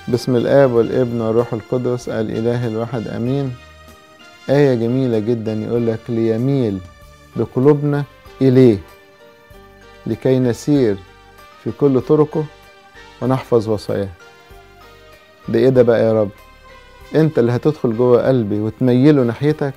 بسم الآب والابن والروح القدس الإله الواحد أمين آية جميلة جدا يقول لك ليميل بقلوبنا إليه لكي نسير في كل طرقه ونحفظ وصاياه ده إيه ده بقى يا رب أنت اللي هتدخل جوه قلبي وتميله ناحيتك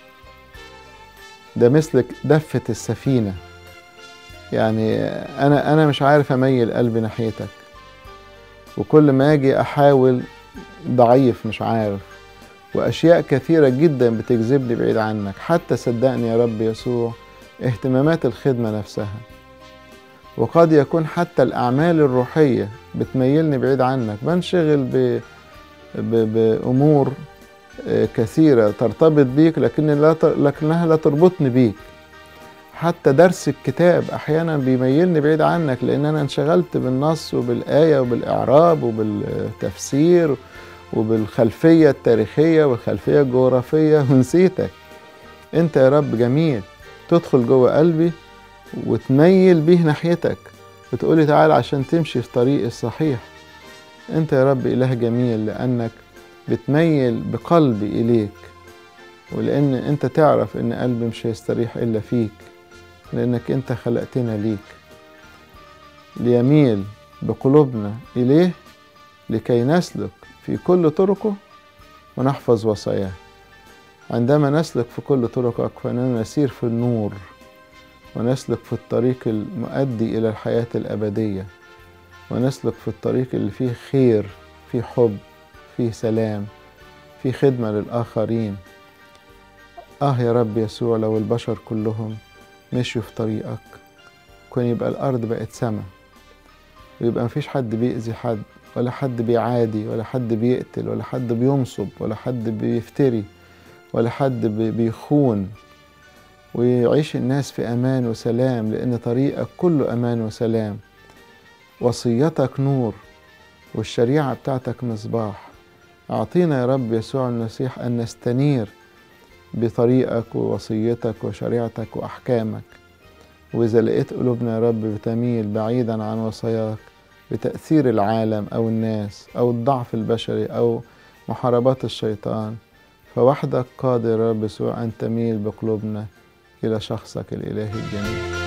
ده مثل دفة السفينة يعني أنا أنا مش عارف أميل قلبي ناحيتك وكل ما أجي أحاول ضعيف مش عارف وأشياء كثيرة جدا بتجذبني بعيد عنك حتى صدقني يا رب يسوع اهتمامات الخدمة نفسها وقد يكون حتى الأعمال الروحية بتميلني بعيد عنك بنشغل ب... ب... بأمور كثيرة ترتبط بيك لكن لا ت... لكنها لا تربطني بيك حتى درس الكتاب أحيانا بيميلني بعيد عنك لأن أنا انشغلت بالنص وبالآية وبالإعراب وبالتفسير وبالخلفية التاريخية والخلفية الجغرافية ونسيتك أنت يا رب جميل تدخل جوه قلبي وتميل بيه ناحيتك وتقولي تعال عشان تمشي في طريق الصحيح أنت يا رب إله جميل لأنك بتميل بقلبي إليك ولأن أنت تعرف إن قلبي مش هيستريح إلا فيك لأنك أنت خلقتنا ليك ليميل بقلوبنا إليه لكي نسلك في كل طرقه ونحفظ وصاياه عندما نسلك في كل طرقك فإننا نسير في النور ونسلك في الطريق المؤدي إلى الحياة الأبدية ونسلك في الطريق اللي فيه خير فيه حب فيه سلام فيه خدمة للآخرين آه يا رب يسوع لو البشر كلهم مشوا في طريقك كان يبقى الأرض بقت سما ويبقى مفيش حد بيأذي حد ولا حد بيعادي ولا حد بيقتل ولا حد بينصب ولا حد بيفتري ولا حد بيخون ويعيش الناس في أمان وسلام لأن طريقك كله أمان وسلام وصيتك نور والشريعة بتاعتك مصباح أعطينا يا رب يسوع المسيح أن نستنير بطريقك ووصيتك وشريعتك وأحكامك وإذا لقيت قلوبنا يا رب بتميل بعيدا عن وصاياك بتأثير العالم أو الناس أو الضعف البشري أو محاربات الشيطان فوحدك قادر يا رب يسوع أن تميل بقلوبنا إلى شخصك الإلهي الجميل